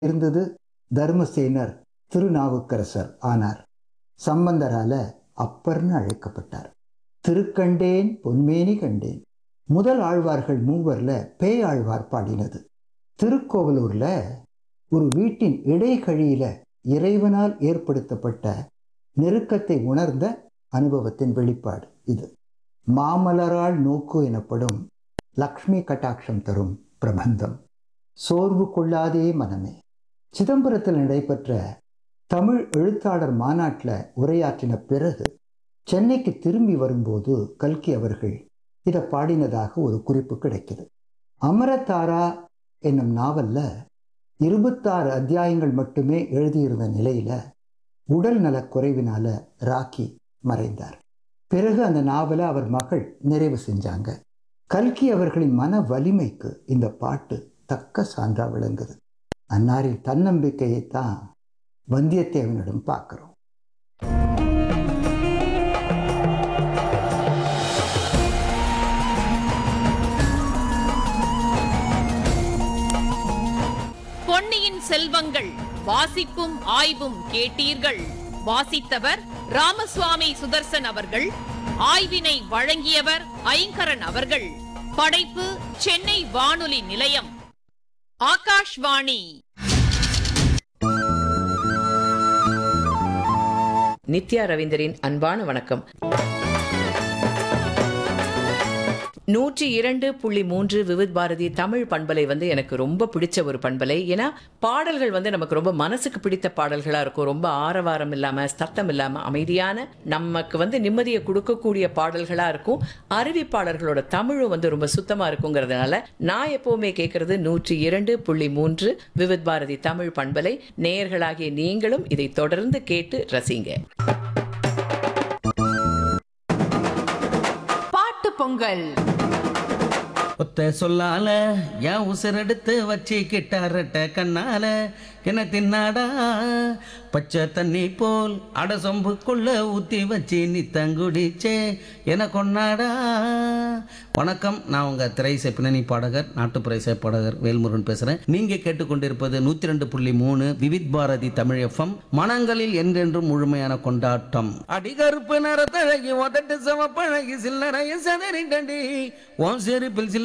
இருந்தது தர்மசேனர் திருநாவுக்கரசர் ஆனார் சம்பந்தரால அப்பர்னு அழைக்கப்பட்டார் திருக்கண்டேன் பொன்மேனி கண்டேன் முதல் ஆழ்வார்கள் மூவர்ல பேயாழ்வார் பாடினது திருக்கோவலூர்ல ஒரு வீட்டின் இடைகழியில இறைவனால் ஏற்படுத்தப்பட்ட நெருக்கத்தை உணர்ந்த அனுபவத்தின் வெளிப்பாடு இது மாமலரால் நோக்கு எனப்படும் லக்ஷ்மி கட்டாட்சம் தரும் பிரபந்தம் சோர்வு கொள்ளாதே மனமே சிதம்பரத்தில் நடைபெற்ற தமிழ் எழுத்தாளர் மாநாட்டில் உரையாற்றின பிறகு சென்னைக்கு திரும்பி வரும்போது கல்கி அவர்கள் இதை பாடினதாக ஒரு குறிப்பு கிடைக்குது அமரதாரா என்னும் நாவல்ல இருபத்தாறு அத்தியாயங்கள் மட்டுமே எழுதியிருந்த நிலையில உடல் நலக் குறைவினால ராக்கி மறைந்தார் பிறகு அந்த நாவலை அவர் மகள் நிறைவு செஞ்சாங்க கல்கி அவர்களின் மன வலிமைக்கு இந்த பாட்டு தக்க சான்றா விளங்குது அன்னாரின் தன்னம்பிக்கையை தான் வந்தியத்தேவனிடம் பார்க்கிறோம் பொன்னியின் செல்வங்கள் வாசிப்பும் ஆய்வும் கேட்டீர்கள் வாசித்தவர் ராமசுவாமி சுதர்சன் அவர்கள் ஆய்வினை வழங்கியவர் ஐங்கரன் அவர்கள் படைப்பு சென்னை வானொலி நிலையம் ஆகாஷ்வாணி நித்யா ரவீந்தரின் அன்பான வணக்கம் நூற்றி இரண்டு புள்ளி மூன்று விவித் பாரதி தமிழ் பண்பலை வந்து எனக்கு ரொம்ப பிடிச்ச ஒரு பண்பலை ஏன்னா பாடல்கள் வந்து நமக்கு ரொம்ப மனசுக்கு பிடித்த பாடல்களாக இருக்கும் ரொம்ப ஆரவாரம் இல்லாமல் சத்தம் இல்லாமல் அமைதியான நமக்கு வந்து நிம்மதியை கொடுக்கக்கூடிய பாடல்களாக இருக்கும் அறிவிப்பாளர்களோட தமிழும் வந்து ரொம்ப சுத்தமாக இருக்குங்கிறதுனால நான் எப்போவுமே கேட்கறது நூற்றி இரண்டு புள்ளி மூன்று விவித் பாரதி தமிழ் பண்பலை நேயர்களாகிய நீங்களும் இதை தொடர்ந்து கேட்டு ரசிங்க பாட்டு பொங்கல் ஒத்த சொல்லால என் உசிரெடுத்து வச்சுக்கிட்டாரட்ட கண்ணால என்ன தின்னாடா பச்சை தண்ணி போல் அட சொம்புக்குள்ள ஊத்தி வச்சு நீ தங்குடிச்சே என கொண்டாடா வணக்கம் நான் உங்க திரைசை பின்னணி பாடகர் நாட்டுப்புற இசை பாடகர் வேல்முருகன் பேசுறேன் நீங்க கேட்டுக்கொண்டிருப்பது நூத்தி ரெண்டு புள்ளி மூணு விவித் பாரதி தமிழ் எஃப்எம் மனங்களில் என்றென்றும் முழுமையான கொண்டாட்டம் அடிகருப்பு நிறத்தழகி உதட்டு சமப்பழகி சில்லறைய சதறி கண்டி ஓம் செருப்பில் சில்ல